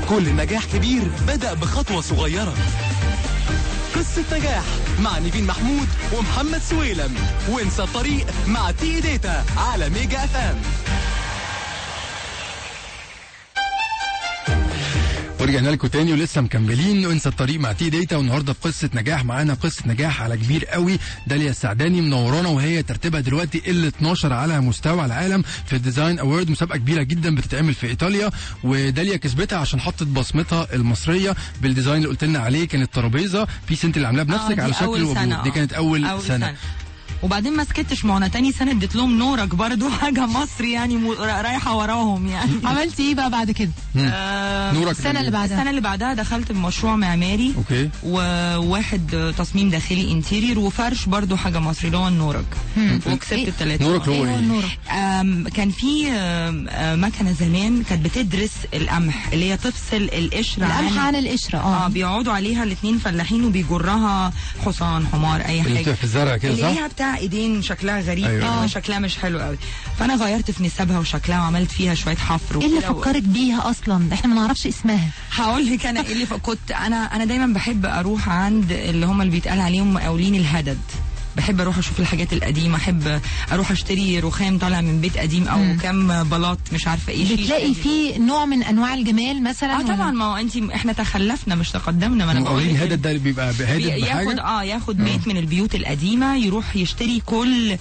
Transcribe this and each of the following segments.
كل نجاح كبير بدأ بخطوة صغيرة قصة نجاح مع نيفين محمود ومحمد سويلم وانسى الطريق مع تي داتا على ميجا اف ام ورجعنا لكم تاني ولسه مكملين وانسى الطريق مع تي داتا والنهارده في قصه نجاح معانا قصه نجاح على كبير قوي داليا السعداني منورانا وهي ترتيبها دلوقتي ال 12 على مستوى العالم في الديزاين اوورد مسابقه كبيره جدا بتتعمل في ايطاليا وداليا كسبتها عشان حطت بصمتها المصريه بالديزاين اللي قلت لنا عليه كانت ترابيزه بيس انت اللي عاملاها بنفسك دي على شكل أول وابوه سنة، دي آه. كانت اول, أول سنه, سنة. وبعدين ما سكتش ما انا تاني سنه اديت لهم نورك برضو حاجه مصري يعني م- رايحه وراهم يعني عملتي ايه بقى بعد كده؟ آه، نورك السنة اللي بعدها. السنه اللي بعدها دخلت بمشروع معماري اوكي وواحد تصميم داخلي انتيرير وفرش برضو حاجه مصري اللي هو النورج وكسبت إيه؟ الثلاثه نورك هو ايه؟ نورك آم، كان في آم، آه، مكنه زمان كانت بتدرس القمح اللي هي تفصل القشر القمح عن القشره اه اه بيقعدوا عليها الاثنين فلاحين وبيجرها حصان حمار اي اللي حاجه بتبقى في الزرع كده اللي صح؟ ليها بتاع ايدين شكلها غريب أيوة. أيوة. آه. شكلها مش حلو قوي فانا غيرت في نسبها وشكلها وعملت فيها شويه حفر ايه اللي وكده و- فكرك بيها اصلا؟ احنا ما نعرفش اسمها هقول لك انا ايه اللي ف- كنت انا انا دايما بحب اروح عند اللي هم اللي بيتقال عليهم مقاولين الهدد بحب اروح اشوف الحاجات القديمه احب اروح اشتري رخام طالع من بيت قديم او مم. كام بلاط مش عارفه ايه شيش بتلاقي قديم. فيه نوع من انواع الجمال مثلا اه طبعا ما هو انت احنا تخلفنا مش تقدمنا ما انا بقول مقاولين لك هدد ده اللي بيبقى بي- هادد ياخد بحاجه اه ياخد بيت من البيوت القديمه يروح يشتري كل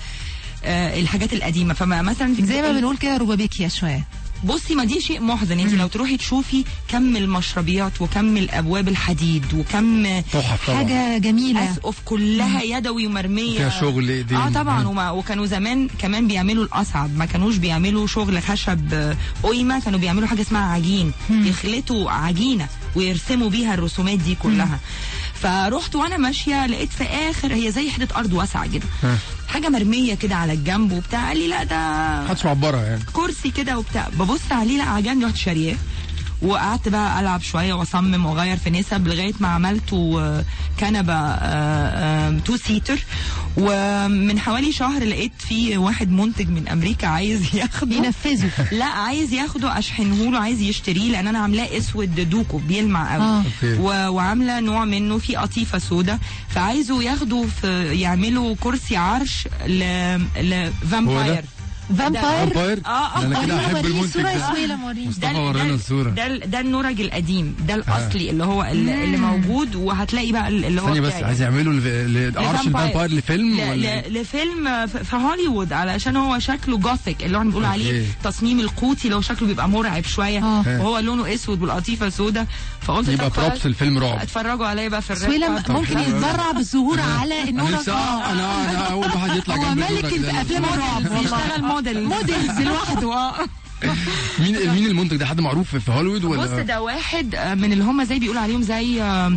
آه الحاجات القديمه فما مثلا زي ما بنقول كده ربابيكيا شويه بصي ما دي شيء محزن انت لو تروحي تشوفي كم المشربيات وكم الابواب الحديد وكم تحف طبعا حاجه جميله اسقف كلها يدوي ومرميه فيها شغل ايدين اه طبعا مم. وما وكانوا زمان كمان بيعملوا الاصعب ما كانوش بيعملوا شغل خشب آه، قيمه كانوا بيعملوا حاجه اسمها عجين يخلطوا عجينه ويرسموا بيها الرسومات دي كلها فرحت وانا ماشيه لقيت في اخر هي زي حته ارض واسعه كده ها. حاجه مرميه كده على الجنب وبتاع قال لي لا ده محدش معبرها يعني كرسي كده وبتاع ببص عليه لا عجبني رحت شارياه وقعدت بقى العب شويه واصمم واغير في نسب لغايه ما عملته آه، كنبه آه، آه، تو سيتر ومن حوالي شهر لقيت في واحد منتج من امريكا عايز ياخده ينفذوا لا عايز ياخده اشحنه له عايز يشتريه لان انا عاملاه اسود دوكو بيلمع قوي آه. أوكي. و- وعامله نوع منه في قطيفه سودا فعايزه ياخده في يعملوا كرسي عرش ل لفامباير فامباير فامباير آه، ده انا كده ورينا احب وريني المنتج الصوره يا ده سويلة وريني مصطفى ورانا الصورة. ده ال- ده النورج القديم ده الاصلي اللي هو ال- اللي موجود وهتلاقي بقى ال- اللي هو ثانية بس بتاعي. عايز يعملوا الف- ل- عرش لفامباير. الفامباير لفيلم ل- ولا ل- لفيلم ف- في هوليوود علشان هو شكله جوثيك اللي هو بنقول أوكي. عليه تصميم القوطي اللي هو شكله بيبقى مرعب شويه آه. وهو لونه اسود والقطيفه سودا فقلت يبقى طب خلاص، بروبس الفيلم رعب اتفرجوا عليا بقى في الريد سويلة كاربت. ممكن يتبرع بالظهور على انا النور لسه آه، انا انا اول واحد يطلع هو جنب ملك النورك ده. الافلام الرعب والله بيشتغل موديل موديلز لوحده اه مين مين المنتج ده حد معروف في هوليوود بص ولا ده واحد آه، من اللي هم زي بيقولوا عليهم زي آم،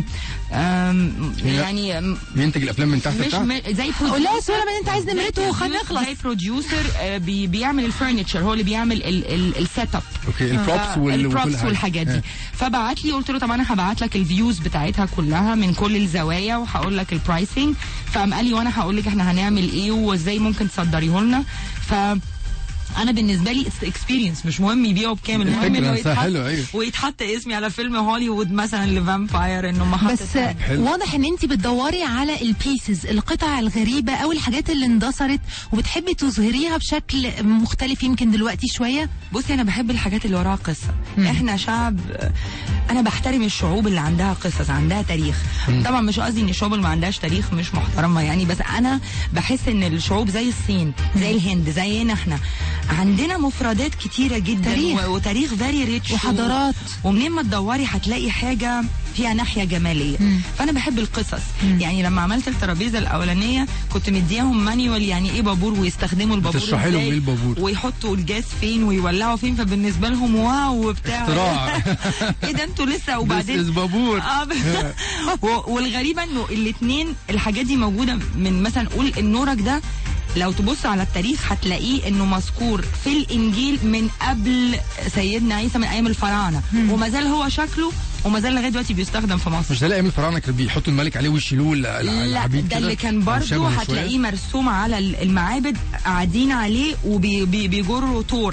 آم، يعني آم، بينتج الافلام من تحت مش لتحت م- زي قول لها يا سويلة ما انت عايز نمرته وخلينا نخلص زي بروديوسر آه، بي بيعمل الفرنتشر هو اللي بيعمل السيت اب اوكي البروبس وال- وكل البروبس حاجه والحاجات دي آه. فبعت لي قلت له طب انا هبعت لك الفيوز بتاعتها كلها من كل الزوايا وهقول لك البرايسنج فقام قال لي وانا هقول لك احنا هنعمل ايه وازاي ممكن تصدريه لنا ف انا بالنسبه لي اكسبيرينس مش مهم يبيعوا بكام المهم الفكرة انه نفسها يتحط حلوة، أيوة. ويتحط اسمي على فيلم هوليوود مثلا لفامباير انه ما بس حطت حلو. واضح ان انت بتدوري على البيسز القطع الغريبه او الحاجات اللي اندثرت وبتحبي تظهريها بشكل مختلف يمكن دلوقتي شويه بصي انا بحب الحاجات اللي وراها قصه مم. احنا شعب انا بحترم الشعوب اللي عندها قصص عندها تاريخ طبعا مش قصدي ان الشعوب اللي ما عندهاش تاريخ مش محترمه يعني بس انا بحس ان الشعوب زي الصين زي الهند زينا احنا عندنا مفردات كتيره جدا تاريخ. و- وتاريخ فيري ريتش وحضارات. ومنين ما تدوري هتلاقي حاجه فيها ناحيه جماليه مم. فانا بحب القصص يعني لما عملت الترابيزه الاولانيه كنت مديهم مانيوال يعني ايه بابور ويستخدموا البابور بتشرحي لهم إزاي إيه البابور. ويحطوا الجاز فين ويولعوا فين فبالنسبه لهم واو وبتاع اختراع. ايه ده انتوا لسه وبعدين وبعدين بابور اه ب- و- والغريبه انه الاثنين الحاجات دي موجوده من مثلا قول النورك ده لو تبص على التاريخ هتلاقيه انه مذكور في الانجيل من قبل سيدنا عيسى من ايام الفراعنه وما زال هو شكله وما زال لغايه دلوقتي بيستخدم في مصر مش ده الايام الفراعنه كانوا بيحطوا الملك عليه ويشيلوه ال- ال- لا العبيد ده كده؟ اللي كان أو برضه شبهه شوية؟ هتلاقيه مرسوم على ال- المعابد قاعدين عليه وبيجروا طور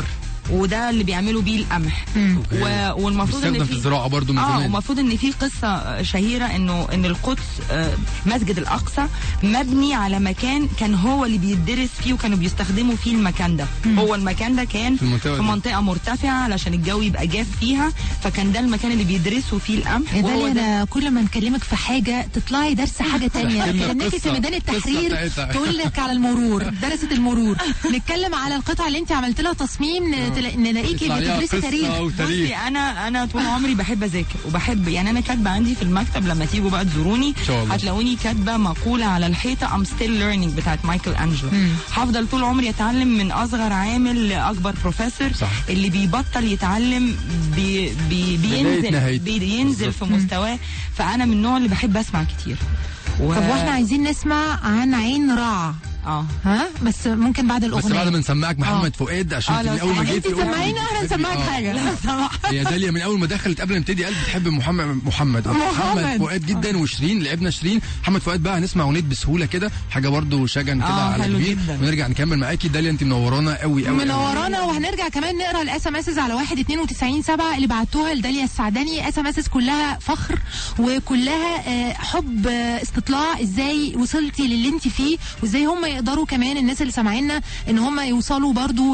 وده اللي بيعملوا بيه القمح أوكي. و... والمفروض ان بيستخدم في الزراعه برضو من اه زمان ومفروض ان في قصه شهيره انه ان القدس آه، مسجد الاقصى مبني على مكان كان هو اللي بيدرس فيه وكانوا بيستخدموا فيه المكان ده هو المكان ده كان في المنطقة في دي. منطقه مرتفعه علشان الجو يبقى جاف فيها فكان ده المكان اللي بيدرسوا فيه القمح يا وهو داليا ده انا كل ما نكلمك في حاجه تطلعي درس حاجه تانية تحكي لنا كانك في قصة- ميدان قصة التحرير بتاعتها. تقول لك على المرور درست المرور نتكلم على القطعه اللي انت عملت لها تصميم تلا- نلاقيكي يطلع عليها بتدرسي قصة تاريخ وتاريخ بصي انا انا طول عمري بحب اذاكر وبحب يعني انا كاتبه عندي في المكتب لما تيجوا بقى تزوروني شاء الله. هتلاقوني كاتبه مقوله على الحيطه I'm still learning بتاعت مايكل انجلو هفضل طول عمري اتعلم من اصغر عامل لاكبر بروفيسور صح. اللي بيبطل يتعلم بي بي بداية بينزل نهاية. بينزل في مستواه فانا من النوع اللي بحب اسمع كتير و... طب واحنا عايزين نسمع عن عين رع اه ها بس ممكن بعد بس بعد ما الاغنيه نسمعك محمد فؤاد عشان آه، انت لو من اول ما سمحت. جيتي انت قلت سمعينا احنا بتحبي- نسمعك آه. حاجه هي داليا من اول ما دخلت قبل ما نبتدي قلب بتحب محمد محمد محمد. محمد فؤاد جدا وشيرين لعبنا شيرين محمد فؤاد بقى هنسمع اغنيه بسهوله كده حاجه برضو شجن كده آه، على حلو كبير جدا. ونرجع نكمل معاكي داليا انت منورانا قوي قوي قوي. منورانا وهنرجع كمان نقرا الاس ام اس على 1 92 7 اللي بعتوها لداليا السعداني اس ام اس كلها فخر وكلها آه، حب آه، استطلاع ازاي وصلتي للي انت فيه وازاي هم يقدروا كمان الناس اللي سامعينا ان هم يوصلوا برضو